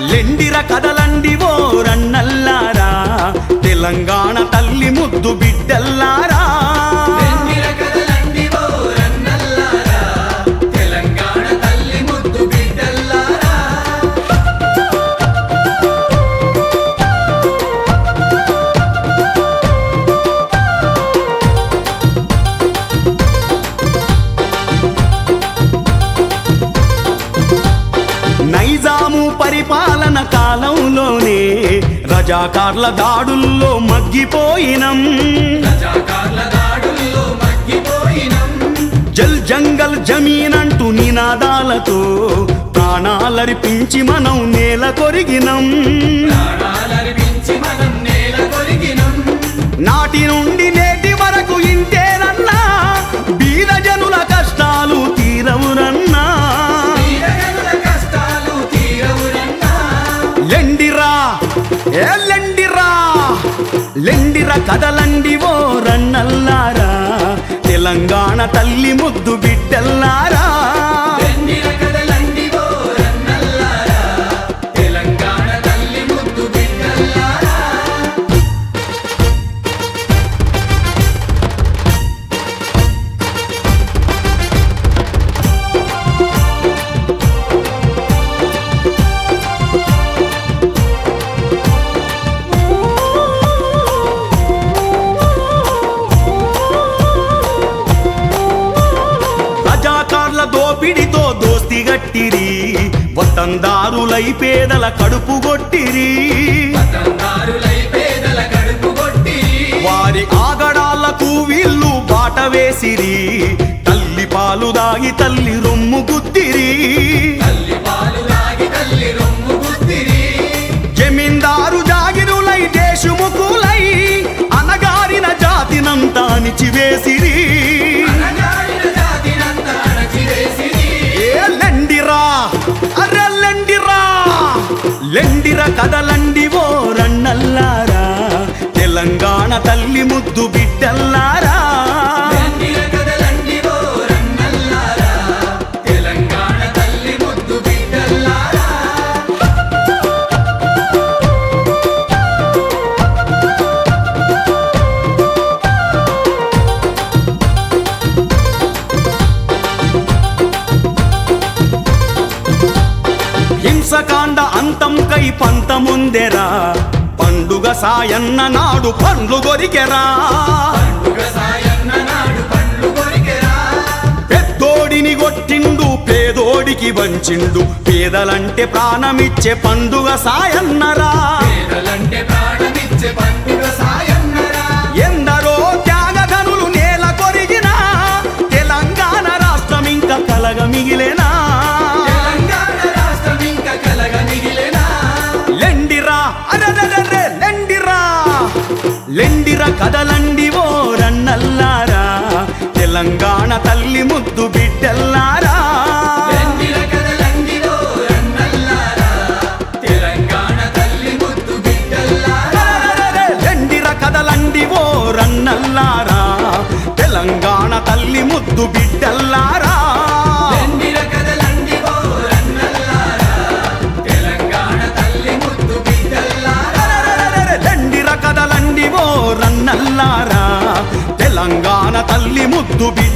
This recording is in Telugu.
లెండిర కదలండి ఓ రన్నల్లారా తెలంగాణ తల్లి ముద్దు బిడ్డల్లారా వెన్నెల కదలండి ఓ రన్నల్లారా, తెలంగాణ తల్లి ముద్దు బిడ్డల్లారా నైజాము పరిపాలన కాలంలోనే రజాకార్ల దాడుల్లో మగ్గిపోయినం రజాకార్ల దాడుల్లో మగ్గిపోయినం జల్ జంగల్ జమీన్ అంటూ నినాదాలతో ప్రాణాలర్పించి మనం నేల కొరిగినం ప్రాణాలర్పించి మనం నేల కొరిగినం నాటి నుండి నేటి వరకు ఇంతేనన్నా బీద జనుల కష్టాలు తీరవురన్నా వీరగనుల కష్టాలు తీరవురన్నా లెండిరా ఏ లెండిరా లెండిరా కదలండి ఓ రన్నల్లారా తెలంగాణ తల్లి ముద్దు బిడ్డల్లారా వెన్నెల కదలండి ఓ రన్నల్లారా, తెలంగాణ తల్లి ముద్దు బిడ్డల్లారా రజాకార్ల దోపిడితో దోస్తి గట్టిరి వతందారులై పేదల కడుపు కొట్టిరి పతందారులై పేదల కడుపు కొట్టి వారి ఆగడాలకు వీళ్ళు బాట వేసిరి తల్లి పాలు దాగి తల్లి రొమ్ము గుద్దిరి తల్లి పాలు తాగి తల్లి రొమ్ము గుద్దిరి జమీందారు జాగిరులై దేశముకులై అనగారిన జాతినంతా అణిచివేసిరి అనగాడిన జాతినంతా అణచివేసిరి. ఏ లెండిరా అర్ర లెండిరా లెండిర కదలండి ఓ రన్నల్లారా తెలంగాణ తల్లి ముద్దు బిడ్డల్లారా వెన్నెల కదలండి ఓ రన్నల్లారా, తెలంగాణ తల్లి ముద్దు బిడ్డల్లారా హింసకాండ అంతం కై పంతముందెరా పండుగ సాయన్న నాడు పండ్లు గొరికెరా పండుగ సాయన్న నాడు పండ్లు కొరికెరా. పెద్దోడిని కొట్టిండు పేదోడికి వంచిండు పేదలంటే ప్రాణమిచ్చే పండుగ సాయన్నరా పేదలంటే ప్రాణమిచ్చే పండుగ సాయన్నరా. ఎందరో త్యాగధనులు నేల కొరిగినా తెలంగాణ రాష్ట్రం ఇంకా కలగ మిగిలేనా తెలంగాణ రాష్ట్రం ఇంకా కలగ మిగిలెనా? లెండిరా అరరరరే లెండిరా లెండిర కదలండి ఓ రన్నల్లారా తెలంగాణ తల్లి ముద్దు బిడ్డల్లారా వెన్నెల కదలండి ఓ రన్నల్లారా, తెలంగాణ తల్లి ముద్దు బిడ్డల్లారా అరరరరే లెండిర కదలండి ఓ రన్నల్లారా తెలంగాణ తల్లి ముద్దు బిడ్డల్లారా వెన్నెల కదలండి ఓ రన్నల్లారా, తెలంగాణ తల్లి ముద్దు బిడ్డల్లారా అరరరరే లెండిర కదలండి ఓ రన్నల్లారా తెలంగాణ తల్లి ముద్దు బిడ్డల్లారా